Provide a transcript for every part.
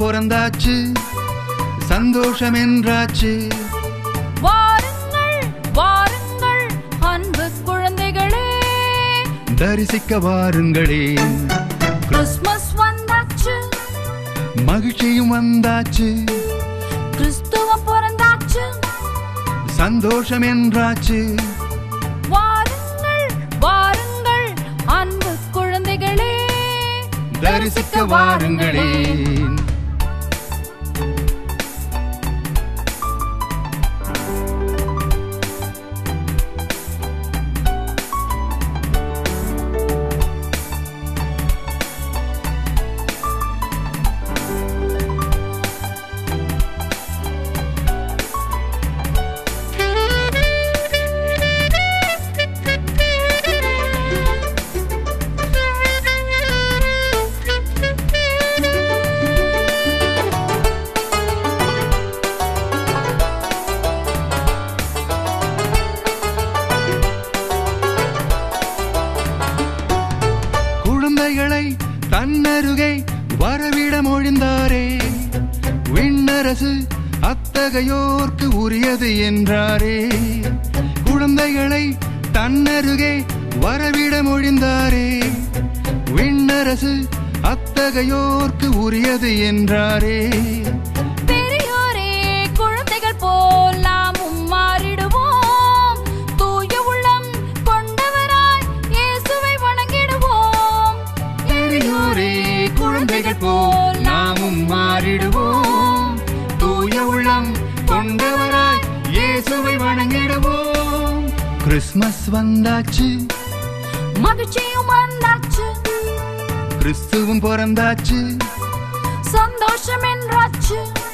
பிறந்தாச்சு சந்தோஷம் என்றாச்சு வாருங்கள் வாருங்கள் அன்பு குழந்தைகளே தரிசிக்க வாருங்களே கிறிஸ்மஸ் வந்தாச்சு மகிழ்ச்சியும் வந்தாச்சு கிறிஸ்துவம் பிறந்தாச்சு சந்தோஷம் என்றாச்சு வாருங்கள் வாருங்கள் அன்பு குழந்தைகளே தரிசிக்க வாருங்களே குழந்தைகளை தன்னருகை வரவிட மொழிந்தாரே விண்ணரசு அத்தகையோர்க்கு உரியது என்றாரே குழந்தைகளை தன்னருகே வரவிட மொழிந்தாரே விண்ணரசு அத்தகையோர்க்கு உரியது என்றாரே பெரியோரே குழந்தைகள் போல் நாமும் மாறிடுவோம் தூய உள்ளம் கொண்டவராய் இயேசுவை வணங்கிடுவோம் பெரியோரே குழந்தைகள் போல் நாமும் மாறிடுவோம் தூய உள்ளம் கொண்டவராய் இயேசுவை வணங்கிடுவோம் கிறிஸ்மஸ் வந்தாச்சு மகிழ்ச்சியும் வந்தாச்சு கிறிஸ்துவும் பிறந்தாச்சு சந்தோஷம் என்றாச்சு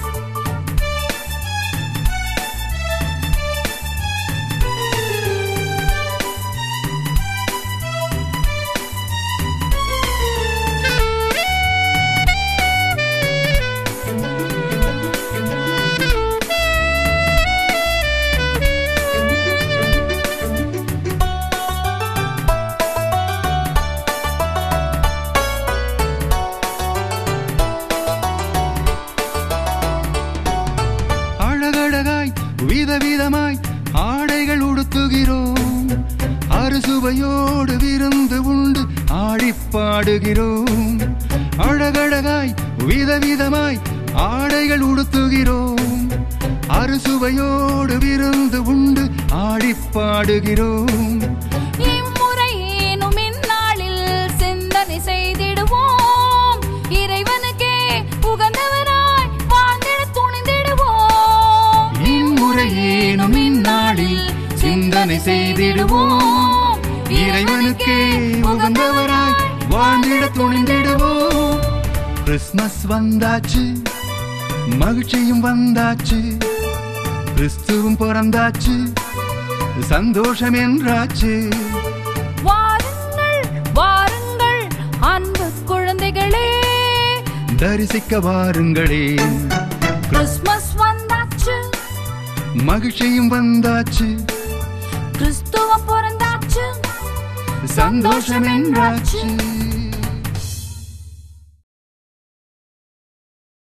அழகழகாய் விதவிதமாய் ஆடைகள் உடுத்துகிறோம் அறுசுவையோடு விருந்து உண்டு ஆடிப்பாடுகிறோம் அழகழகாய் விதவிதமாய் ஆடைகள் உடுத்துகிறோம் அறுசுவையோடு விருந்து உண்டு ஆடிப்பாடுகிறோம் இம்முறையேனும் இந்நாளில் சிந்தனை செய்திடுவோம் இறைவனுக்கே உகந்தவராய் வாழ்ந்திட துணிந்திடுவோம் இம்முறையேனும் இந்நாளில் சிந்தனை செய்திடுவோம் இறைவனுக்கே உகந்தவராய் வாழ்ந்திட துணிந்திடுவோம் கிறிஸ்மஸ் வந்தாச்சு மகிழ்ச்சியும் வந்தாச்சு கிறிஸ்துவும் பிறந்தாச்சு சந்தோஷம் என்றாச்சு வாருங்கள் வாருங்கள் அன்பு குழந்தைகளே தரிசிக்க வாருங்களே கிறிஸ்மஸ் வந்தாச்சு மகிழ்ச்சியும் வந்தாச்சு கிறிஸ்துவம் பிறந்தாச்சு சந்தோஷம் என்றாச்சு